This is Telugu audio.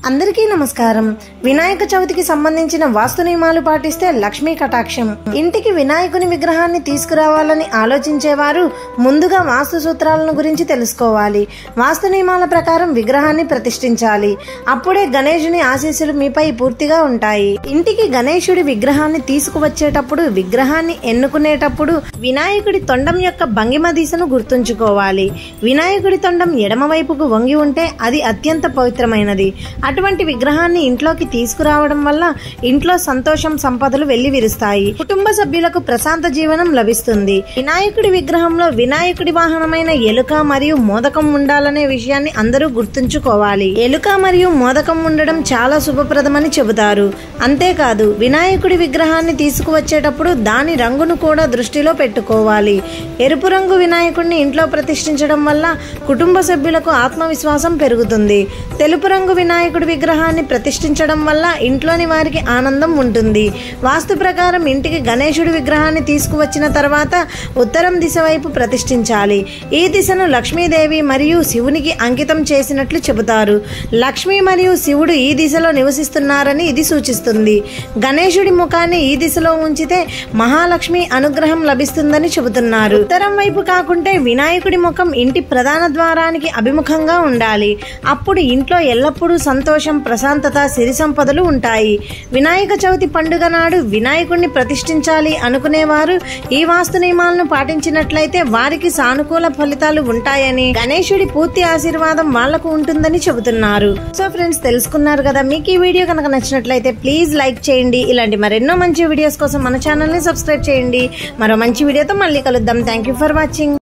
అందరికీ నమస్కారం వినాయక చవితికి సంబంధించిన వాస్తు నియమాలు పాటిస్తే లక్ష్మీ కటాక్షం ఇంటికి వినాయకుని విగ్రహాన్ని తీసుకురావాలని ఆలోచించేవారు ముందుగా వాస్తు సూత్రాలను గురించి తెలుసుకోవాలి వాస్తు నియమాల ప్రకారం విగ్రహాన్ని ప్రతిష్ఠించాలి అప్పుడే గణేశుని ఆశీస్సులు మీపై పూర్తిగా ఉంటాయి ఇంటికి గణేశుడి విగ్రహాన్ని తీసుకువచ్చేటప్పుడు విగ్రహాన్ని ఎన్నుకునేటప్పుడు వినాయకుడి తొండం యొక్క భంగిమ దిశను గుర్తుంచుకోవాలి వినాయకుడి తొండం ఎడమ వైపుకు వంగి ఉంటే అది అత్యంత పవిత్రమైనది అటువంటి విగ్రహాన్ని ఇంట్లోకి తీసుకురావడం వల్ల ఇంట్లో సంతోషం సంపదలు వెళ్లి విరుస్తాయి కుటుంబ సభ్యులకు ప్రశాంత జీవనం లభిస్తుంది వినాయకుడి విగ్రహంలో వినాయకుడి వాహనమైన ఎలుక మరియు మోదకం ఉండాలనే విషయాన్ని అందరూ గుర్తుంచుకోవాలి ఎలుక మరియు మోదకం ఉండడం చాలా శుభప్రదమని చెబుతారు అంతేకాదు వినాయకుడి విగ్రహాన్ని తీసుకువచ్చేటప్పుడు దాని రంగును కూడా దృష్టిలో పెట్టుకోవాలి ఎరుపు రంగు వినాయకుడిని ఇంట్లో ప్రతిష్ఠించడం వల్ల కుటుంబ సభ్యులకు ఆత్మవిశ్వాసం పెరుగుతుంది తెలుపు రంగు వినాయకుడి విగ్రహాన్ని ప్రతిష్ఠించడం వల్ల ఇంట్లోని వారికి ఆనందం ఉంటుంది వాస్తు ప్రకారం ఇంటికి గణేశుడి విగ్రహాన్ని తీసుకువచ్చిన తర్వాత ఉత్తరం దిశ వైపు ప్రతిష్ఠించాలి ఈ దిశను లక్ష్మీదేవి మరియు శివునికి అంకితం చేసినట్లు చెబుతారు లక్ష్మి మరియు శివుడు ఈ దిశలో నివసిస్తున్నారని ఇది సూచిస్తుంది గణేశుడి ముఖాన్ని ఈ దిశలో ఉంచితే మహాలక్ష్మి అనుగ్రహం లభిస్తుందని చెబుతున్నారు ఉత్తరం వైపు కాకుంటే వినాయకుడి ముఖం ఇంటి ప్రధాన ద్వారానికి అభిముఖంగా ఉండాలి అప్పుడు ఇంట్లో ఎల్లప్పుడూ సంతోషం ప్రశాంతత సిరి సంపదలు ఉంటాయి వినాయక చవితి పండుగ నాడు వినాయకుడిని ప్రతిష్ఠించాలి అనుకునేవారు ఈ వాస్తు నియమాలను పాటించినట్లయితే వారికి సానుకూల ఫలితాలు ఉంటాయని గణేశుడి పూర్తి ఆశీర్వాదం వాళ్లకు ఉంటుందని చెబుతున్నారు సో ఫ్రెండ్స్ తెలుసుకున్నారు కదా మీకు ఈ వీడియో కనుక నచ్చినట్లయితే ప్లీజ్ లైక్ చేయండి ఇలాంటి మరెన్నో మంచి వీడియోస్ కోసం మన ఛానల్ ని సబ్స్క్రైబ్ చేయండి మరో మంచి వీడియోతో మళ్ళీ కలుద్దాం థ్యాంక్ యూ ఫర్ వాచింగ్